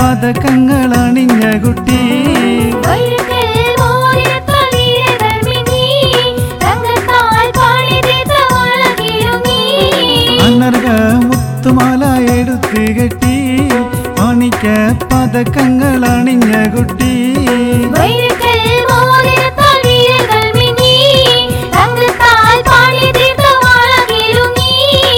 പതക്കങ്ങൾ അണിഞ്ഞ കുട്ടി വൈരക്കൽ മോതിരത്താൽ വീരധർമ്മിണി, തങ്കത്താൽ പാണി തീർത്ത വളകിലുങ്ങി. അനർഘ മുത്തുമാല എടുത്ത് കെട്ടി മാണിക്ക പതക്കങ്ങൾ അണിഞ്ഞ കുട്ടി വൈരക്കൽ മോതിരത്താൽ വീരധർമ്മിണി, തങ്കത്താൽ പാണി തീർത്ത വളകിലുങ്ങി.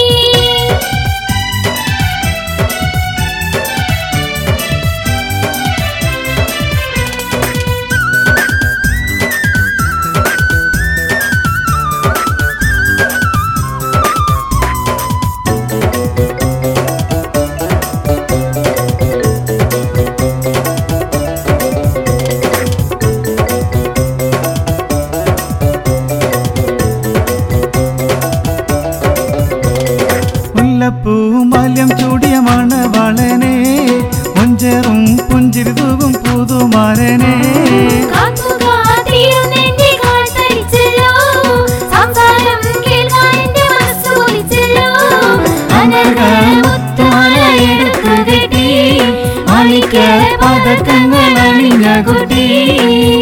മുല്ലപ്പൂവും ബാല്യം ചൂടിയ മണവാളനെ മൊഞ്ചേറും പുഞ്ചിരി തൂകും പുതുമാരനെ കാത്തുകാത്തിരുന്നെന്റെ കാൽത്തരിച്ചല്ലോ, സംസാരം കേൾക്കാൻ എന്റെ മനസ്സ് കൊതിച്ചല്ലോ. അനർഘ മുത്തുമാല എടുത്തു കെട്ടി, മാണിക്യ പതക്കങ്ങൾ അണിഞ്ഞ കുട്ടി